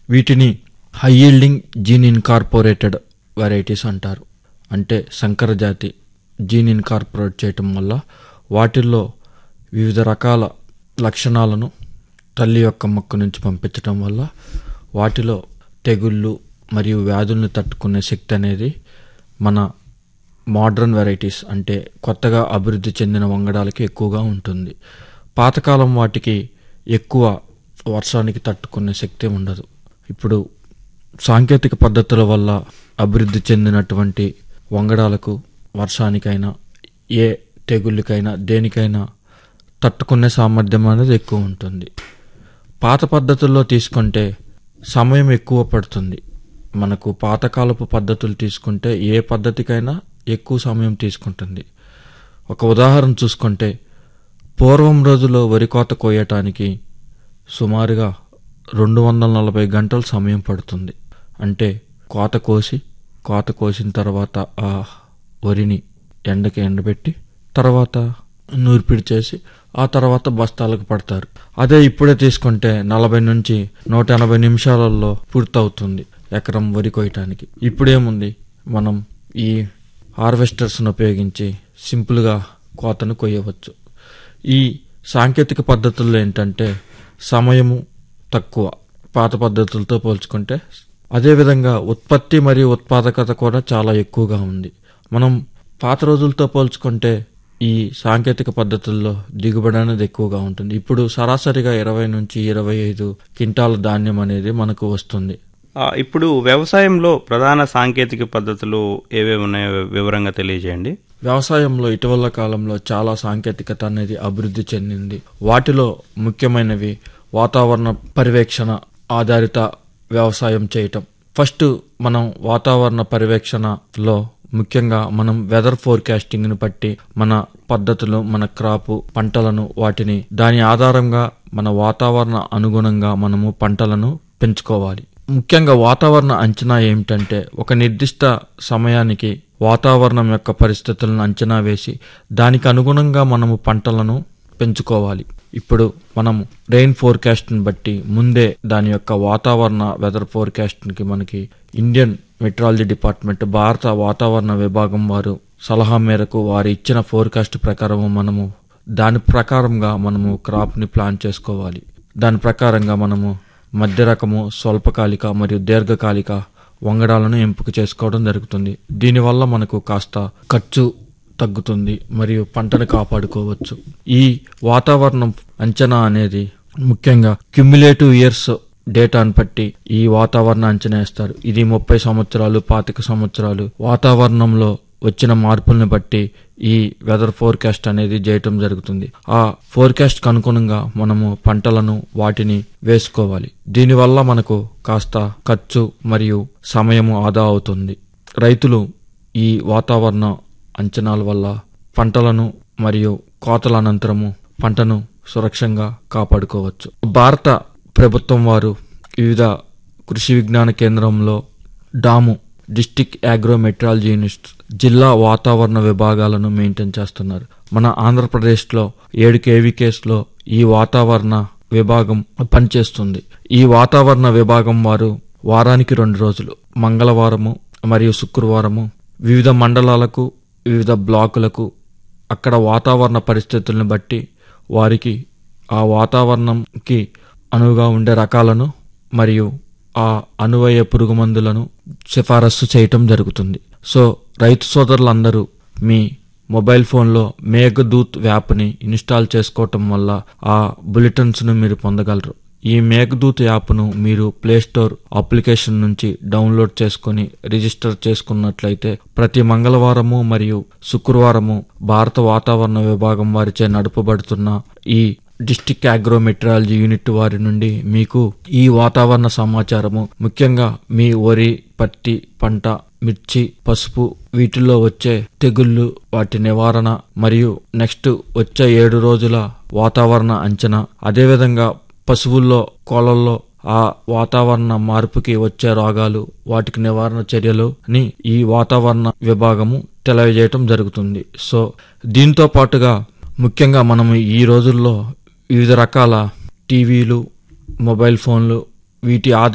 వీటిని high yielding gene incorporated varieties అంటారు అంటే సంకర జాతి జీన్ ఇన్కార్పొరేట్ చేయటం వల్ల వాటిల్లో వివిధ రకాల లక్షణాలను తల్లి యొక్క మొక్క నుంచి పంపించటం వల్ల వాటిలో తెగుళ్ళు మరియు వ్యాధుల్ని తట్టుకునే శక్తి అనేది మన మోడ్రన్ వెరైటీస్ అంటే కొత్తగా అభివృద్ధి చెందిన వంగడాలకి ఎక్కువగా ఉంటుంది పాతకాలం వాటికి ఎక్కువ వర్షానికి తట్టుకునే శక్తి ఉండదు ఇప్పుడు సాంకేతిక పద్ధతుల వల్ల అభివృద్ధి చెందినటువంటి వంగడాలకు వర్షానికైనా ఏ తెగుళ్ళకైనా దేనికైనా తట్టుకునే సామర్థ్యం అనేది ఎక్కువ ఉంటుంది పాత పద్ధతుల్లో తీసుకుంటే సమయం ఎక్కువ పడుతుంది మనకు పాతకాలపు పద్ధతులు తీసుకుంటే ఏ పద్ధతికైనా ఎక్కువ సమయం తీసుకుంటుంది ఒక ఉదాహరణ చూసుకుంటే పూర్వం రోజుల్లో వరి కోత కోయటానికి సుమారుగా రెండు వందల నలభై గంటల సమయం పడుతుంది అంటే కోత కోసి కోత కోసిన తర్వాత ఆ వరిని ఎండకి ఎండబెట్టి తర్వాత నూర్పిడి చేసి ఆ తర్వాత బస్తాలకు పడతారు అదే ఇప్పుడే తీసుకుంటే నలభై నుంచి నూట ఎనభై నిమిషాలలో పూర్తవుతుంది ఎకరం వరి కోయటానికి ఇప్పుడేముంది మనం ఈ హార్వెస్టర్స్ను ఉపయోగించి సింపుల్గా కోతను కొయ్యవచ్చు ఈ సాంకేతిక పద్ధతుల్లో ఏంటంటే సమయము తక్కువ పాత పద్ధతులతో పోల్చుకుంటే అదేవిధంగా ఉత్పత్తి మరియు ఉత్పాదకత కూడా చాలా ఎక్కువగా ఉంది మనం పాత రోజులతో పోల్చుకుంటే ఈ సాంకేతిక పద్ధతుల్లో దిగుబడి అనేది ఎక్కువగా ఉంటుంది ఇప్పుడు సరాసరిగా ఇరవై నుంచి ఇరవై ఐదు క్వింటాల ధాన్యం అనేది మనకు వస్తుంది ఆ, ఇప్పుడు వ్యవసాయంలో ప్రధాన సాంకేతిక పద్ధతులు ఏవేవి ఉన్నాయో వివరంగా తెలియజేయండి వ్యవసాయంలో ఇటీవల కాలంలో చాలా సాంకేతికత అనేది అభివృద్ధి చెందింది వాటిలో ముఖ్యమైనవి వాతావరణ పర్యవేక్షణ ఆధారిత వ్యవసాయం చేయటం ఫస్ట్ మనం వాతావరణ పర్యవేక్షణలో ముఖ్యంగా మనం వెదర్ ఫోర్కాస్టింగ్ ని బట్టి మన పద్ధతులు మన క్రాపు పంటలను వాటిని దాని ఆధారంగా మన వాతావరణ అనుగుణంగా మనము పంటలను పెంచుకోవాలి ముఖ్యంగా వాతావరణ అంచనా ఏమిటంటే ఒక నిర్దిష్ట సమయానికి వాతావరణం యొక్క పరిస్థితులను అంచనా వేసి దానికి అనుగుణంగా మనము పంటలను పెంచుకోవాలి ఇప్పుడు మనం రెయిన్ ఫోర్కాస్ట్ని బట్టి ముందే దాని యొక్క వాతావరణ వెదర్ ఫోర్కాస్ట్కి మనకి ఇండియన్ మెట్రాలజీ డిపార్ట్మెంట్ భారత వాతావరణ విభాగం వారు సలహా మేరకు వారు ఇచ్చిన ఫోర్కాస్ట్ ప్రకారం మనము దాని ప్రకారంగా మనము క్రాప్ని ప్లాన్ చేసుకోవాలి దాని ప్రకారంగా మనము మధ్య రకము స్వల్పకాలిక మరియు దీర్ఘకాలిక వంగడాలను ఎంపిక చేసుకోవడం జరుగుతుంది దీనివల్ల మనకు కాస్త ఖర్చు తగ్గుతుంది మరియు పంటను కాపాడుకోవచ్చు ఈ వాతావరణం అంచనా అనేది ముఖ్యంగా క్యుములేటివ్ ఇయర్స్ డేటాను బట్టి ఈ వాతావరణ అంచనా వేస్తారు ఇది ముప్పై సంవత్సరాలు పాతిక సంవత్సరాలు వాతావరణంలో వచ్చిన మార్పుల్ని బట్టి ఈ వెదర్ ఫోర్కాస్ట్ అనేది చేయటం జరుగుతుంది ఆ ఫోర్కాస్ట్ కు అనుగుణంగా మనము పంటలను వాటిని వేసుకోవాలి దీనివల్ల మనకు కాస్త ఖర్చు మరియు సమయము ఆదా అవుతుంది రైతులు ఈ వాతావరణ అంచనాల వల్ల పంటలను మరియు కోతల అనంతరము పంటను సురక్షంగా కాపాడుకోవచ్చు భారత ప్రభుత్వం వారు వివిధ కృషి విజ్ఞాన కేంద్రంలో డాము డిస్టిక్ అగ్రోమెట్రాలజీ యూనిట్ జిల్లా వాతావరణ విభాగాలను మెయింటైన్ చేస్తున్నారు మన ఆంధ్రప్రదేశ్లో ఏడు కేవీకేస్లో ఈ వాతావరణ విభాగం పనిచేస్తుంది ఈ వాతావరణ విభాగం వారు వారానికి రెండు రోజులు మంగళవారము మరియు శుక్రవారము వివిధ మండలాలకు వివిధ బ్లాకులకు అక్కడ వాతావరణ పరిస్థితులను బట్టి వారికి ఆ వాతావరణంకి అనువుగా ఉండే రకాలను మరియు ఆ అనువయ పురుగు మందులను సిఫారసు చేయటం జరుగుతుంది సో రైతు సోదరులందరూ మీ మొబైల్ ఫోన్లో మేఘదూత్ యాప్ని ఇన్స్టాల్ చేసుకోవటం వల్ల ఆ బులెటిన్స్ను మీరు పొందగలరు ఈ మేఘదూత్ యాప్ను మీరు ప్లే స్టోర్ అప్లికేషన్ నుంచి డౌన్లోడ్ చేసుకుని రిజిస్టర్ చేసుకున్నట్లయితే ప్రతి మంగళవారము మరియు శుక్రవారము భారత వాతావరణ విభాగం వారిచే నడుపబడుతున్న ఈ డిస్టిక్ అగ్రోమెట్రాలజీ యూనిట్ వారి నుండి మీకు ఈ వాతావరణ సమాచారము ముఖ్యంగా మీ వరి పత్తి పంట మిర్చి పసుపు వీటిల్లో వచ్చే తెగుళ్ళు వాటి నివారణ మరియు నెక్స్ట్ వచ్చే ఏడు రోజుల వాతావరణ అంచనా అదేవిధంగా పశువుల్లో కోళ్ళల్లో ఆ వాతావరణ మార్పుకి వచ్చే రోగాలు వాటికి నివారణ చర్యలు ని ఈ వాతావరణ విభాగము తెలియజేయటం జరుగుతుంది సో దీంతో పాటుగా ముఖ్యంగా మనం ఈ రోజుల్లో వివిధ రకాల టీవీలు మొబైల్ ఫోన్లు వీటి